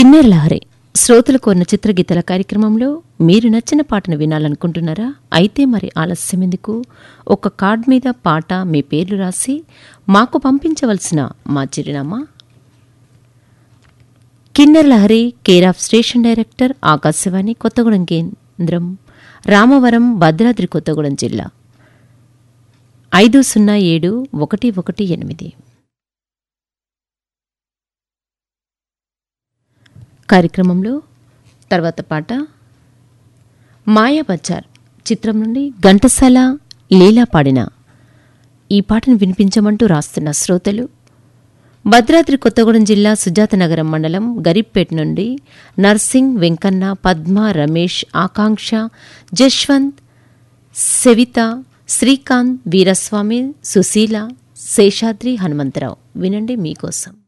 కిన్నెర లహరి శ్రోతలు కోరిన చిత్రగీతల కార్యక్రమంలో మీరు నచ్చిన పాటను వినాలనుకుంటున్నారా అయితే మరి ఆలస్యం ఎందుకు ఒక కార్డ్ మీద పాట మీ పేర్లు రాసి మాకు పంపించవలసిన మా చిరునామా Kinnera Lahari care of station director Akashvani Kothagudem కేంద్రం రామవరం భద్రాద్రి కొత్తగూడెం జిల్లా ఐదు సున్నా ఏడు ఒకటి ఒకటి ఎనిమిది కార్యక్రమంలో తర్వాత పాట మాయాబజార్ చిత్రం నుండి ఘంటసాల లీలా పాడిన ఈ పాటను వినిపించమంటూ రాస్తున్న శ్రోతలు భద్రాద్రి కొత్తగూడెం జిల్లా సుజాతనగరం మండలం గరీబ్పేట్ నుండి నర్సింగ్ వెంకన్న పద్మ రమేష్ ఆకాంక్ష జశ్వంత్ సెవిత శ్రీకాంత్ వీరస్వామి సుశీల శేషాద్రి హనుమంతరావు వినండి మీకోసం